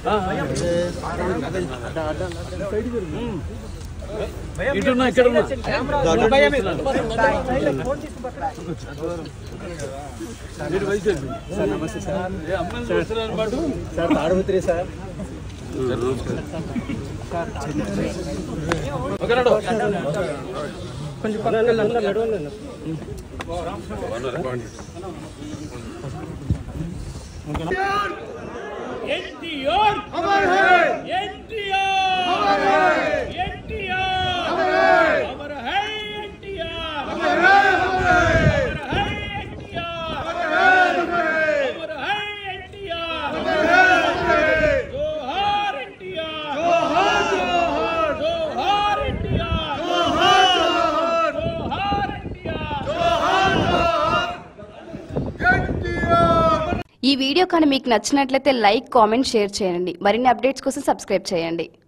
ఇటున్నా ఇక్కడ ఉన్నా మీరు వైసీపీ సార్ నమస్తే సార్ ఏ అమ్మాయిని చూస్తున్నారు పాటు సార్ తాడుపుత్రి సార్ ఒకనాడు కొంచెం పక్కన నడవండి एनटीआर अमर है एनटीआर अमर है एनटीआर अमर है अमर है एनटीआर अमर है अमर है एनटीआर अमर है अमर है एनटीआर अमर है जोहार एनटीआर जोहार जोहार जोहार एनटीआर जोहार जोहार जोहार एनटीआर ఈ వీడియో కానీ మీకు నచ్చినట్లయితే లైక్ కామెంట్ షేర్ చేయండి మరిన్ని అప్డేట్స్ కోసం సబ్స్క్రైబ్ చేయండి